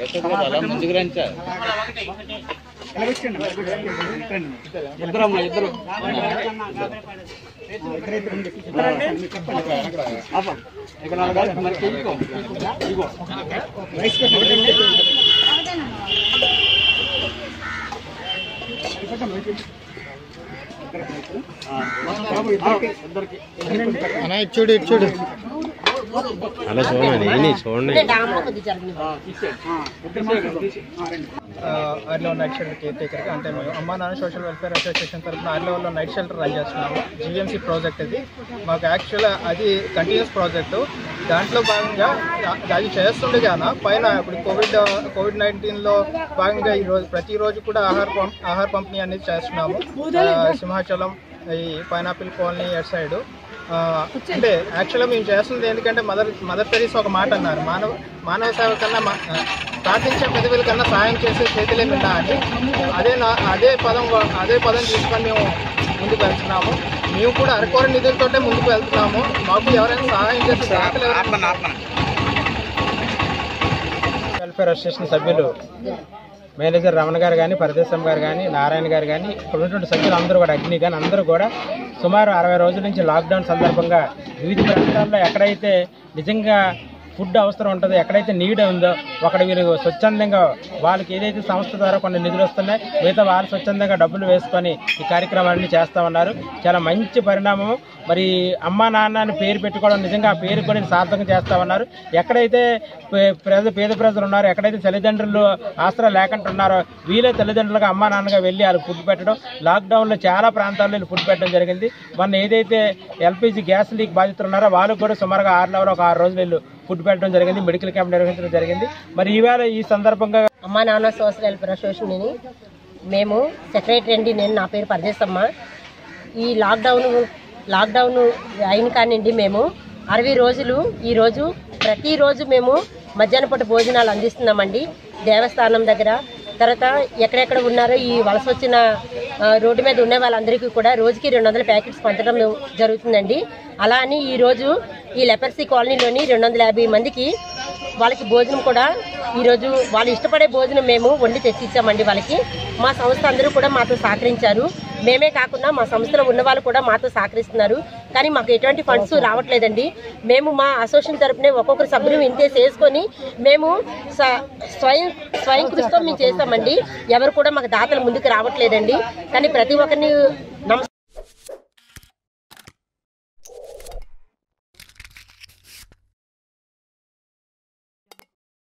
ముందుకు రండి సార్ ఇద్దరు అమ్మా ఇద్దరు ఇక్కడ నాలుగు మరి ఇదిగో ఇదిగో ఇద్దరికి అన్న ఇటు చూడు ఇటు చూడు అలా చూడండి ఈయన చూడండి Arlo night shelter caretaker అంటే మేము Amma Nanna social welfare association తరఫున ఆర్లోలో నైట్ షెల్టర్ రన్ చేస్తున్నాము జీవీఎంసీ ప్రాజెక్ట్ అది మాకు యాక్చువల్ అది కంటిన్యూస్ ప్రాజెక్టు దాంట్లో భాగంగా ఆ- అది చేస్తుండగాన పైన ఇప్పుడు కోవిడ్ కోవిడ్ నైన్టీన్లో భాగంగా ఈ రోజు ప్రతిరోజు కూడా ఆహార పంప్ ఆహార పంపిణీ అనేది చేస్తున్నాము ఆ, సింహాచలం ఈ పైనాపిల్ కాలనీ ఎట్ సైడ్ అంటే యాక్చువల్గా మేము చేస్తుంది ఎందుకంటే మదర్ మదర్ తెరీస్ ఒక మాట అన్నారు మానవ మానవ సేవ కన్నా మా- ఆ, ప్రార్థించే పెదవుల కన్నా సాయం చేసే చేతులే మింట అని అదే నా అదే పదం వా- అదే పదం తీసుకొని మేము ముందుకు వెళ్తున్నాము మేము కూడా అరకోర నిధులతోటే ముందుకు వెళ్తున్నాము మాకు ఎవరైనా సహాయం చేసే దాతలు ఎవరైనా వెల్ఫేర్ అసోసియేషన్ సభ్యులు మేనేజర్ రమణ గారు కానీ పరదేశం గారు కానీ నారాయణ గారు కానీ ఇక్కడ ఉన్నటువంటి సభ్యులు అందరూ కూడా అగ్ని కానీ అందరూ కూడా సుమారు అరవై రోజుల నుంచి లాక్డౌన్ సందర్భంగా వివిధ ప్రాంతాల్లో ఎక్కడైతే నిజంగా ఫుడ్ అవసరం ఉంటుందో ఎక్కడైతే నీడ్ ఉందో అక్కడ వీళ్ళు స్వచ్ఛందంగా వాళ్ళకి ఏదైతే సంస్థ ద్వారా కొన్ని నిధులు వస్తున్నాయి మిగతా వాళ్ళు స్వచ్ఛందంగా డబ్బులు వేసుకొని ఈ కార్యక్రమాన్ని చేస్తా ఉన్నారు చాలా మంచి పరిణామం మరి అమ్మా నాన్న అని పేరు పెట్టుకోవడం నిజంగా ఆ పేరు కూడా సార్థకం చేస్తా ఉన్నారు ఎక్కడైతే పే- ప్రజ పేద ప్రజలు ఉన్నారో ఎక్కడైతే తల్లిదండ్రులు ఆసరా లేకుండా ఉన్నారో వీళ్ళే తల్లిదండ్రులుగా అమ్మా నాన్నగా వెళ్ళి వాళ్ళు ఫుడ్ పెట్టడం లాక్డౌన్లో చాలా ప్రాంతాల్లో వీళ్ళు ఫుడ్ పెట్టడం జరిగింది మొన్న ఏదైతే ఎల్పిజి గ్యాస్ లీక్ బాధితులు ఉన్నారో వాళ్ళకు కూడా సుమారుగా ఆరు నెలలు ఒక ఆరు రోజులు వీళ్ళు ఫుడ్ పెట్టడం జరిగింది మెడికల్ క్యాంప్ నిర్వహించడం జరిగింది మరి ఈవేళ ఈ సందర్భంగా Amma Nanna social welfare association మేము సెక్రటరీ అండి నేను నా పేరు పరదేశమ్మ ఈ లాక్డౌన్ లాక్డౌన్ అయిన కానివ్వండి మేము అరవై రోజులు ఈరోజు ప్రతిరోజు మేము మధ్యాహ్న పూట భోజనాలు అందిస్తున్నామండి దేవస్థానం దగ్గర తర్వాత ఎక్కడెక్కడ ఉన్నారో ఈ వలస వచ్చిన ఆ, రోడ్డు మీద ఉన్న వాళ్ళందరికీ కూడా రోజుకి రెండు వందల ప్యాకెట్స్ పంచడం జరుగుతుందండి అలా అని ఈరోజు ఈ లెపర్సీ కాలనీలోని రెండు వందల యాభై మందికి వాళ్ళకి భోజనం కూడా ఈరోజు వాళ్ళు ఇష్టపడే భోజనం మేము వండి తెచ్చిచ్చామండి వాళ్ళకి మా సంస్థ అందరూ కూడా మాతో సహకరించారు మేమే కాకుండా మా సంస్థలో ఉన్న వాళ్ళు కూడా మాతో సహకరిస్తున్నారు కానీ మాకు ఎటువంటి ఫండ్స్ రావట్లేదండి మేము మా అసోసియేషన్ తరపునే ఒక్కొక్కరు సభ్యులు ఇంతే చేసుకొని మేము స- స్వయం స్వయం కృషితో మేము చేస్తామండి ఎవరు కూడా మాకు దాతలు ముందుకు రావట్లేదండి కానీ ప్రతి ఒక్కరిని